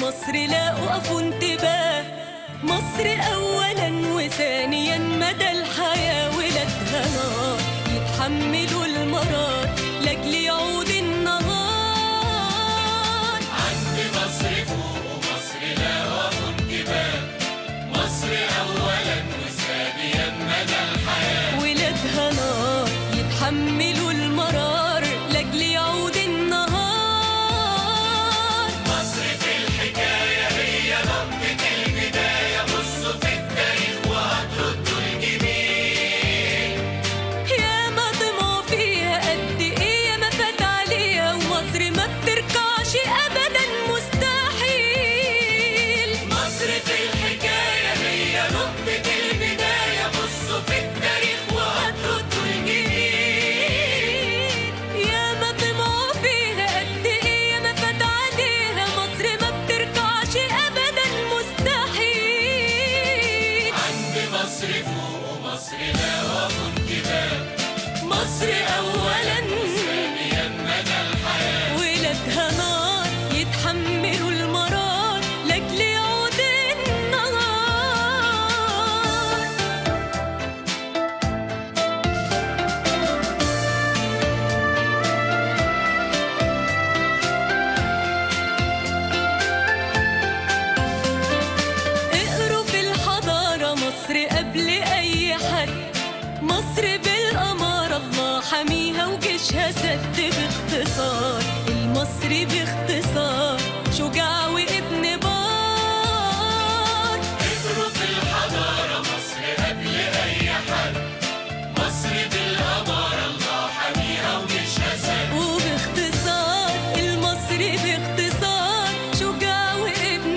مصر لا أقف انتباه مصر أولا وثانيا مدى الحياة ولادها نار يتحملوا المرار لأجل يعود النهار عند مصر فوق ومصر لا وقف انتباه مصر أولا وثانيا مدى الحياة ولادها نار يتحملوا المرار لأجل يعود النهار مصر في الحكاية هي نقطة البداية بصوا في التاريخ وهتردوا الجميل يا ما طمعوا فيها قد ايه يا ما فات عليها ومصر ما بتركعش ابدا مستحيل مصر في الحكاية هي نقطة البداية بصوا في التاريخ وهتردوا الجميل يا ما طمعوا فيها قد ايه يا ما فات عليها مصر ما بتركعش ابدا مستحيل عند مصر فوق ومصر لا وقف انتباه مصر أولا ثانيا مدى الحياة ولادها نار يتحملوا المرار لاجل يعود النهار اقروا في الحضارة مصر قبل أي حد مصر بالأمارة الله حميها وجيشها سد باختصار المصري باختصار شجاع وابن بار اقروا في الحضارة مصر قبل أي حد مصر بالأمارة الله حميها ومش هسد وباختصار المصري باختصار شجاع وابن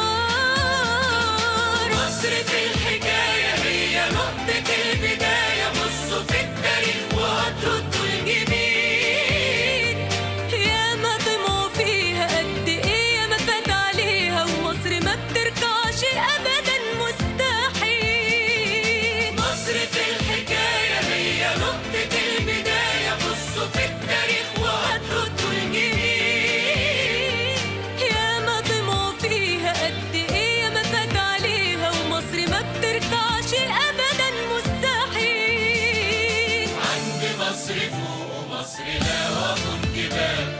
بار مصر في الحكاية هي نقطة البداية بصوا في التاريخ وهتردوا الجميل يا ما طمعوا فيها قد ايه يا ما فات عليها ومصر ما بتركعش ابدا مستحيل مصر في الحكاية هي نقطة البداية بصوا في التاريخ وهتردوا الجميل يا ما طمعوا فيها قد ايه يا ما فات عليها ومصر ما بتركعش ابدا مستحيل عند مصر فوق ومصر لا وقف انتباه